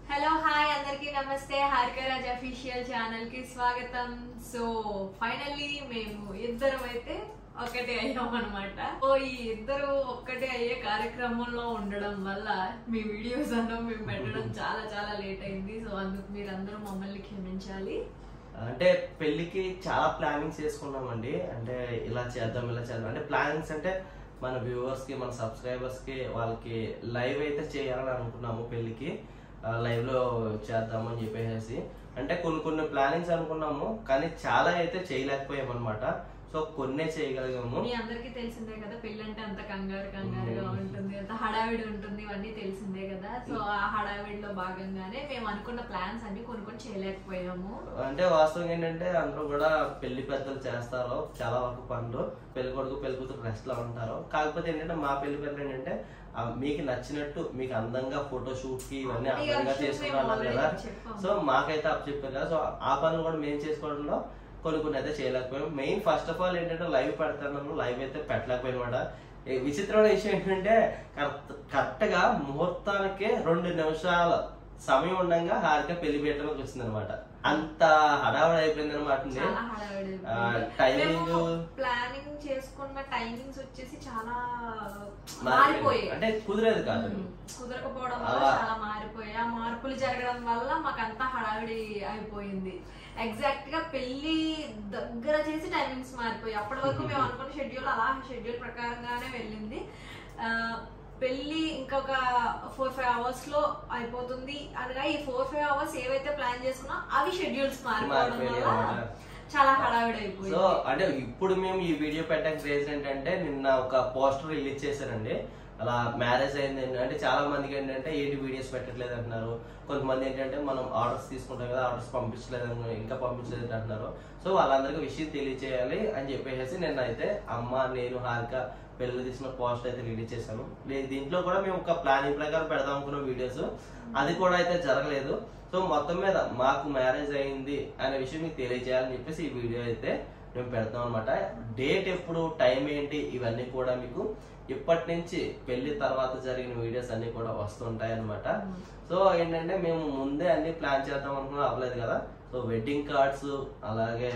Hello hi అందరికీ నమస్తే Harika Raj official channel కి స్వాగతం సో ఫైనల్లీ మేము ఇద్దరం అయితే ఒకటే అయ్యాం అనమాట సో ఈ ఇద్దరు ఒక్కటే అయ్యే కార్యక్రమంలో ఉండడం వల్ల మీ వీడియోస్ అన్నో మేము పెట్టడం చాలా చాలా లేట్ అయింది సో అందుకు మీరందరూ మమ్మల్ని క్షమించాలి అంటే పెళ్లికి చాలా ప్లానింగ్స్ చేసుకున్నామండి అంటే ఇలా చేద్దాం ఇలా చేద్దాం అంటే ప్లానింగ్స్ అంటే మన వ్యూవర్స్ కి మన సబ్స్క్రైబర్స్ కి వాళ్ళకి లైవ్ అయితే చేయాలని అనుకున్నాము పెళ్లికి లైవ్ లో చేద్దామని చెప్పేసి అంటే కొన్ని కొన్ని ప్లానింగ్స్ అనుకున్నాము కానీ చాలా అయితే చేయలేకపోయాం అనమాట సో కొన్నే చేయగలిగాము మీ అందరికీ తెలిసిందే కదా పెళ్ళి అంటే అంత కంగారు కంగారుగా ఉంటుంది అంత హడావిడి ఉంటుంది ఇవన్నీ తెలిసిందే కదా సో ఆ హడావిడిలో భాగంగానే మేము అనుకున్న ప్లాన్స్ అన్ని కొన్ని కొన్ని చేయలేకపోయాము అంటే వాస్తవం ఏంటంటే అందరూ కూడా పెళ్లి పెద్దలు చేస్తారు చాలా వరకు పనులు పెళ్లి కొడుకు పెళ్లి కూతురు రెస్ట్ లో ఉంటారు కాకపోతే ఏంటంటే మా పెళ్లి పెద్దలు ఏంటంటే ఆ మీకు నచ్చినట్టు మీకు అందంగా ఫోటో షూట్ కి ఇవన్నీ ఇక అందంగా shoot చేసుకుంటాం మేము already కదా చెప్పాము. సో మాకైతే అప్ చెప్పారు కదా సో ఆ పనులు కూడా మేము చేసుకోవడంలో కొన్ని కొన్ని అయితే చేయలేకపోయాం మెయిన్ ఫస్ట్ ఆఫ్ ఆల్ ఏంటంటే లైవ్ పెడతాను లైవ్ అయితే పెట్టలేకపోయామాట విచిత్రమైన విషయం ఏంటంటే కరెక్ట్ కరెక్ట్ గా ముహూర్తానికే రెండు నిమిషాల సమయం ఉండగా హారిక పెళ్లి పెట్టడానికి వచ్చింది అనమాట అంత హడావడి అయిపోయింది అనమాట చాలా హడావిడి ఆ, timing- ప్లానింగ్ చేసుకున్న టైమింగ్స్ వచ్చేసి చాలా మారిపోయింది. మారిపోయాయి అంటే కుదిరేది కాదు ఉమ్, కుదరకపోవడం వల్ల అలా. చాలా మారిపోయాయి ఆ మార్పులు జరగడం వల్ల మాకంతా హడావిడి అయిపోయింది ఎగ్జాక్ట్ గా పెళ్లి దగ్గర చేసి టైమింగ్స్ మారిపోయాయి అప్పటి వరకు మేము అనుకున్న షెడ్యూల్ అలా షెడ్యూల్ ప్రకారంగానే వెళ్ళింది ఆ, పెళ్లి ఇంకొక ఫోర్ ఫైవ్ అవర్స్ లో అయిపోతుంది అనగా ఈ ఫోర్ ఫైవ్ అవర్స్ ఏవైతే ప్లాన్ చేసుకున్నా అవి షెడ్యూల్స్ మారిపోవడం మారిపోయాయి వల్ల అన్నమాట. చాలా హడావిడి సో అయిపోయింది అంటే ఇప్పుడు మేము ఈ వీడియో పెట్టడానికి రీజన్ ఏంటంటే నిన్న ఒక పోస్టర్ రిలీజ్ చేశారండి అలా మ్యారేజ్ అయింది ఏంటి- అంటే చాలా మందికి ఏంటంటే ఏంటి వీడియోస్ పెట్టట్లేదు అంటున్నారు కొంతమంది ఏంటంటే మనం ఆర్డర్స్ తీసుకుంటాం కదా ఆర్డర్స్ పంపించలేదు అని- ఇంకా పంపించలేదు అంటున్నారు సో వాళ్ళందరికీ విషయం తెలియచేయాలి అని చెప్పేసి నిన్న అయితే అమ్మ నేను హారిక పెళ్లి తీసిన పోస్ట్ అయితే రిలీజ్ చేశాను లేదు దీంట్లో కూడా మేము ఒక ప్లానింగ్ ప్రకారం పెడదాం అనుకున్న వీడియోస్ అది కూడా అయితే జరగలేదు సో మొత్తం మీద మాకు మ్యారేజ్ అయింది అనే విషయం మీకు తెలియజేయాలని చెప్పేసి ఈ వీడియో అయితే మేము పెడతాం అనమాట డేట్ ఎప్పుడు టైం ఏంటి ఇవన్నీ కూడా మీకు ఇప్పటి నుంచి పెళ్లి తర్వాత జరిగిన వీడియోస్ అన్ని కూడా వస్తుంటాయి అనమాట సో ఏంటంటే మేము ముందే అన్ని ప్లాన్ చేద్దాం అనుకున్నా అవ్వలేదు కదా సో వెడ్డింగ్ కార్డ్స్ అలాగే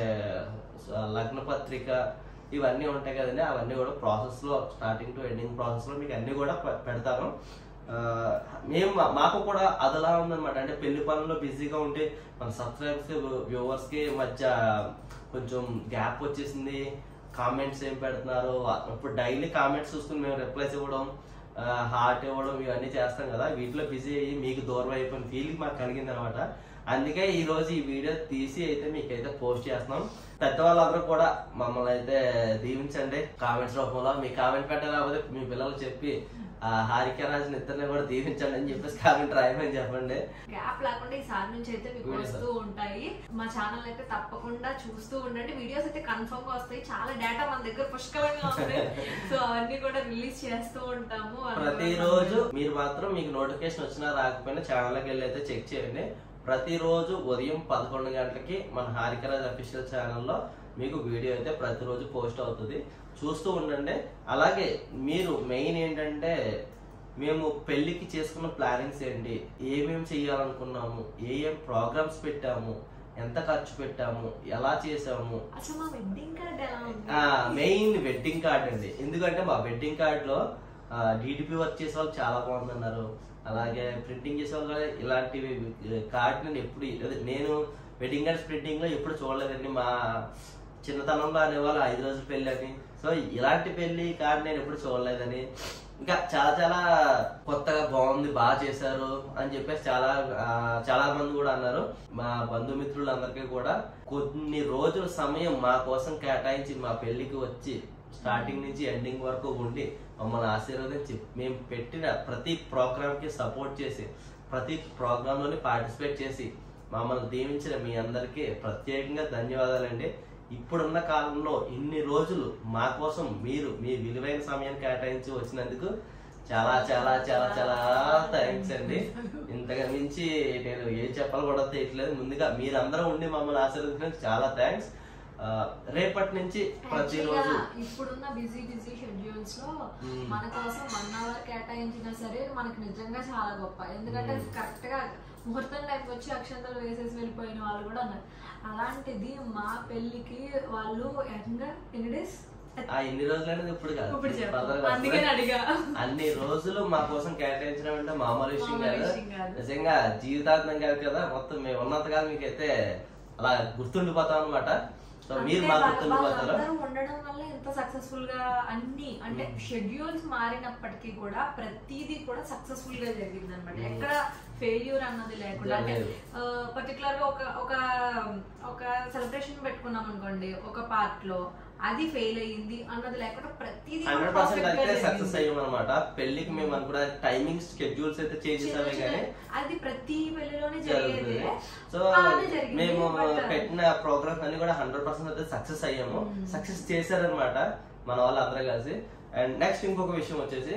లగ్న పత్రిక ఇవన్నీ ఉంటాయి కదండి అవన్నీ కూడా ప్రాసెస్ లో స్టార్టింగ్ టు ఎండింగ్ ప్రాసెస్ లో మీకు అన్ని కూడా పె- పెడతాను ఆ, మేము మా- మాకు కూడా అదలా ఉందన్నమాట అంటే పెళ్లి పనుల్లో బిజీగా ఉంటే మన సబ్స్క్రైబర్స్ వ్యూవర్స్ కి మధ్య కొంచెం గ్యాప్ వచ్చేసింది కామెంట్స్ ఏం పెడుతున్నారు ఇప్పుడు డైలీ కామెంట్స్ చూసుకుని మేము రిప్లైస్ ఇవ్వడం హార్ట్ ఇవ్వడం ఇవన్నీ చేస్తాం కదా వీటిలో బిజీ అయ్యి మీకు దూరం అయిపోయిన ఫీలింగ్ మాకు కలిగింది అనమాట అందుకే ఈ రోజు ఈ వీడియో తీసి అయితే మీకైతే పోస్ట్ చేస్తున్నాం పెద్దవాళ్ళందరూ కూడా మమ్మల్ని అయితే దీవించండి కామెంట్స్ రూపంలో మీ కామెంట్ పెట్టలేకపోతే మీ పిల్లలకు చెప్పి ఆ హారిక రాజుని ఇద్దరిని కూడా దీవించండి అని చెప్పేసి కామెంట్ రాయమని చెప్పండి గ్యాప్ లేకుండా ఈసారి నుంచి అయితే మీకు Videos. వస్తూ ఉంటాయి మా ఛానల్ అయితే తప్పకుండా చూస్తూ ఉండండి వీడియోస్ అయితే కన్ఫర్మ్ గా వస్తాయి చాలా డేటా మన దగ్గర పుష్కలంగా ఉంది సో అవన్నీ కూడా రిలీజ్ చేస్తూ ఉంటాము అందువల్ల ప్రతిరోజు మీరు మాత్రం మీకు నోటిఫికేషన్ వచ్చినా రాకపోయినా ఛానల్కి వెళ్ళి అయితే చెక్ చేయండి ప్రతిరోజు ఉదయం పదకొండు గంటలకి మన హారికరాజ్ అఫీషియల్ ఛానల్లో మీకు వీడియో అయితే ప్రతిరోజు పోస్ట్ అవుతుంది చూస్తూ ఉండండి అలాగే మీరు మెయిన్ ఏంటంటే మేము పెళ్లికి చేసుకున్న ప్లానింగ్స్ ఏంటి ఏమేమి చేయాలనుకున్నాము ఏ ఏం ప్రోగ్రామ్స్ పెట్టాము ఎంత ఖర్చు పెట్టాము ఎలా చేసాము అసలు మా వెడ్డింగ్ కార్డ్ ఎలా ఉంది మెయిన్ వెడ్డింగ్ కార్డ్ అండి ఎందుకంటే మా వెడ్డింగ్ కార్డ్ లో డిడిపి వర్క్ చేసే వాళ్ళు చాలా బాగుందన్నారు అలాగే ప్రింటింగ్ చేసే వాళ్ళు కూడా ఇలాంటివి కార్డ్ నేను ఎప్పుడు అదే నేను వెడ్డింగ్ కార్డ్స్ ప్రింటింగ్ లో ఎప్పుడు చూడలేదండి మా చిన్నతనంలో అనేవాళ్ళు ఐదు రోజులు పెళ్లి అని సో ఇలాంటి పెళ్లి కార్డ్ నేను ఎప్పుడు చూడలేదని ఇంకా చాలా చాలా కొత్తగా బాగుంది బాగా చేశారు అని చెప్పేసి చాలా ఆ, చాలా మంది కూడా అన్నారు మా బంధుమిత్రులందరికీ కూడా కొన్ని రోజుల సమయం మా కోసం కేటాయించి మా పెళ్లికి వచ్చి స్టార్టింగ్ నుంచి ఎండింగ్ వరకు ఉండి మమ్మల్ని ఆశీర్వదించి మేము పెట్టిన ప్రతి ప్రోగ్రామ్ కి సపోర్ట్ చేసి ప్రతి ప్రోగ్రామ్ లోని పార్టిసిపేట్ చేసి మమ్మల్ని దీవించిన మీ అందరికీ ప్రత్యేకంగా ధన్యవాదాలండి ఇప్పుడున్న కాలంలో ఇన్ని రోజులు మా కోసం మీరు మీ విలువైన సమయాన్ని కేటాయించి వచ్చినందుకు చాలా చాలా చాలా చాలా థ్యాంక్స్ అండి ఇంతగా మించి నేను ఏం చెప్పాలి కూడా తెలియట్లేదు ముందుగా మీరందరూ ఉండి మమ్మల్ని ఆశీర్వదించినందుకు చాలా థ్యాంక్స్ రేపటి నుంచి ప్రతిరోజు Actually, ఇప్పుడున్న బిజీ బిజీ షెడ్యూల్స్ లో Hmm. మన కోసం వన్ అవర్ కేటాయించినా సరే మనకి నిజంగా చాలా గొప్ప ఎందుకంటే Hmm. కరెక్ట్ గా ముహూర్తం టైంకి వచ్చి అక్షంతలు వేసేసి వెళ్ళిపోయిన వాళ్ళు కూడా ఉన్నారు అలాంటిది మా పెళ్ళికి వాళ్ళు ఏకంగా ఎన్ని డేస్ ఆ ఎన్ని రోజులు అనేది ఇప్పుడు కాదు ఇప్పుడు చెప్పు. Further గా అందుకని వస్తుంది. అడిగా. అన్ని రోజులు మా కోసం కేటాయించడం అంటే మామూలు విషయం మామూలు కాదు విషయం కాదు. నిజంగా జీవితాంతం కాదు కదా మొత్తం మేము ఉన్నంతగా మీకైతే అలా గుర్తుండిపోతాం అనమాట సో మీరు అంటే మా వాళ్ళ- గుర్తుండిపోతారు వాళ్ళందరూ ఉండడం వల్ల ఎంత సక్సెస్ఫుల్ గా అన్ని అంటే షెడ్యూల్స్ మారినప్పటికీ కూడా ప్రతిదీ కూడా సక్సెస్ఫుల్ గా జరిగింది అనమాట Mm. ఎక్కడ ఫెయిల్యూర్ అన్నది లేకుండా అంటే జరగలేదు. పర్టికులర్ గా ఒక ఒక ఒక సెలబ్రేషన్ పెట్టుకున్నాం అనుకోండి ఒక పార్ట్ లో అది ఫెయిల్ అయ్యింది అన్నది లేకుండా ప్రతిదీ కూడా హండ్రెడ్ పర్సెంట్ perfect గా అయితే సక్సెస్ జరిగింది. అయ్యాం అనమాట పెళ్లికి మేము అనుకున్న టైమింగ్ షెడ్యూల్స్ అయితే చేంజ్ చిన్న చేసామే చిన్న- కానీ అది ప్రతి పెళ్లిలోనే జరిగేది జరుగుతుంది సో అలానే జరిగింది. మేము But, పెట్టిన ప్రోగ్రామ్స్ అన్ని కూడా హండ్రెడ్ పర్సెంట్ అయితే సక్సెస్ అయ్యాము Hmm. సక్సెస్ చేశారనమాట మన వాళ్ళు అందరూ కలిసి అండ్ నెక్స్ట్ ఇంకొక విషయం వచ్చేసి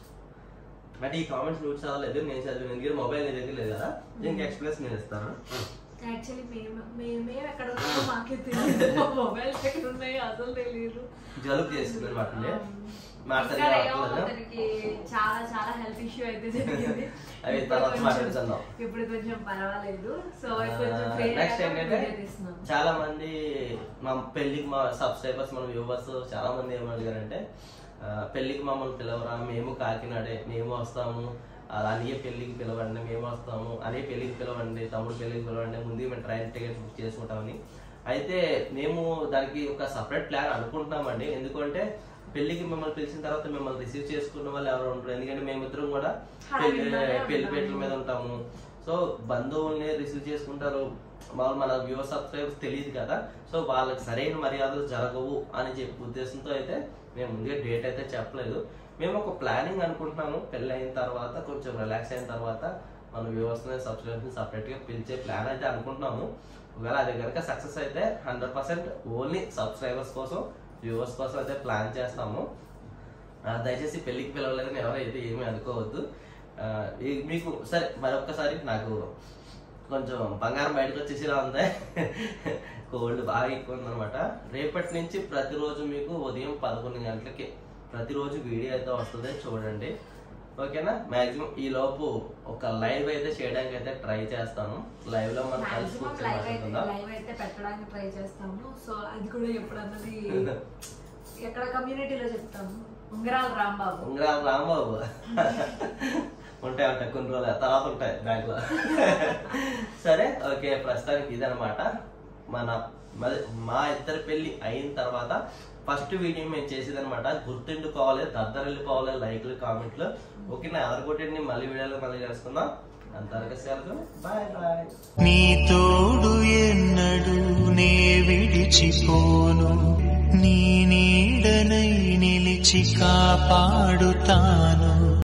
అంటే ఈ కామెంట్స్ నువ్వు చదవలేదు నేను చదివిన ఎందుకంటే మొబైల్ నీ దగ్గర లేదు కదా దీనికి ఎక్స్ప్రెస్ నేను ఇస్తాను యాక్చువల్లీ మేము మేము మేము ఎక్కడ ఉన్నామో మాకే తెలియదు మొబైల్ ఎక్కడ ఉన్నాయో అసలు తెలియదు జలుబు చేస్తుంది అనమాట మాట ఇంకా రేయో అతనికి చాలా చాలా హెల్త్ ఇష్యూ అయితే జరిగింది అవి ఇప్పుడు తర్వాత కొంచెం- మాట్లాడుకుందాం. ఇప్పుడు కొంచెం పర్వాలేదు సో కొంచెం free నెక్స్ట్ అయ్యాక ఏంటంటే వీడియో తీస్తున్నాం. చాలా మంది మా పెళ్లికి మా సబ్స్క్రైబర్స్ మన వ్యూవర్స్ చాలా మంది ఏమడిగారంటే ఆ, పెళ్లికి మమ్మల్ని పిలవరా మేము కాకినాడే మేము వస్తాము అలా అనియ పెళ్లికి పిలవండి మేము వస్తాము అనే పెళ్లికి పిలవండి తమ్ముడు పెళ్లికి పిలవండి ముందు మేము ట్రైన్ టికెట్ బుక్ చేసుకుంటామని అయితే మేము దానికి ఒక సపరేట్ ప్లాన్ అనుకుంటున్నామండి ఎందుకంటే పెళ్లికి మిమ్మల్ని పిలిచిన తర్వాత మిమ్మల్ని రిసీవ్ చేసుకున్న వాళ్ళు ఎవరు ఉండరు ఎందుకంటే మేమిద్దరం కూడా పెళ్లి హడావిడిలోనే పెళ్లి ఉంటాము. పీటల మీద ఉంటాము సో బంధువుల్ని రిసీవ్ చేసుకుంటారు వాళ్ళు మన వ్యూవర్ సబ్స్క్రైబర్స్ తెలియదు కదా సో వాళ్ళకి సరైన మర్యాదలు జరగవు అని చెప్పి ఉద్దేశంతో అయితే మేము ముందుగా డేట్ అయితే చెప్పలేదు మేము ఒక ప్లానింగ్ అనుకుంటున్నాము పెళ్ళి అయిన తర్వాత కొంచెం రిలాక్స్ అయిన తర్వాత మన వ్యూవర్స్ సబ్స్క్రైబర్స్ సపరేట్ గా పిలిచే ప్లాన్ అయితే అనుకుంటున్నాము ఒకవేళ అది కనుక సక్సెస్ అయితే హండ్రెడ్ పర్సెంట్ ఓన్లీ సబ్స్క్రైబర్స్ కోసం వ్యూవర్స్ కోసం అయితే ప్లాన్ చేస్తాము ఆ, దయచేసి పెళ్లికి పిలవలేదని ఎవరైతే ఏమీ అనుకోవద్దు ఆ, ఈ- మీకు సరే మరొక్కసారి నాకు కొంచెం బంగారం బయటకు వచ్చేసిలా ఉంది కోల్డ్ బాగా ఎక్కువ ఉందన్నమాట రేపటి నుంచి ప్రతిరోజు మీకు ఉదయం పదకొండు గంటలకి ప్రతిరోజు వీడియో అయితే వస్తుంది చూడండి ఓకేనా మాక్సిమం ఈ లోపు ఒక లైవ్ అయితే చేయడానికి అయితే ట్రై చేస్తాను లైవ్ లో మనం కలిసి మాక్సిమం కూర్చొని లైవ్ అయితే మాట్లాడుకుందాం లైవ్ అయితే పెట్టడానికి ట్రై చేస్తాము సో అది కూడా ఎప్పుడన్నది ఎక్కడ కమ్యూనిటీలో చెప్తాము ఉంగరాలు రాంబాబు ఉంగరాలు రాంబాబు ఉంటాయి ఉంటాయి కొన్ని రోజులు తర్వాత ఉంటాయి బ్యాంక్ లో సరే ఓకే ప్రస్తుతానికి ఇదనమాట మన మరి- మా ఇద్దరి పెళ్లి అయిన తర్వాత ఫస్ట్ వీడియో మేము చేసేది అనమాట గుర్తుండుకోవాలి దద్దరిల్లిపోవాలి లైక్లు కామెంట్లు ఓకేనా ఎవరు కొట్టండి మళ్ళీ వీడియోలో మళ్ళీ చేసుకుందాం అంతవరకు సెలవు బాయ్ బాయ్ నీ తోడు ఎన్నడు నే విడిచిపోను నీ నీడనై నిలిచి కాపాడుతాను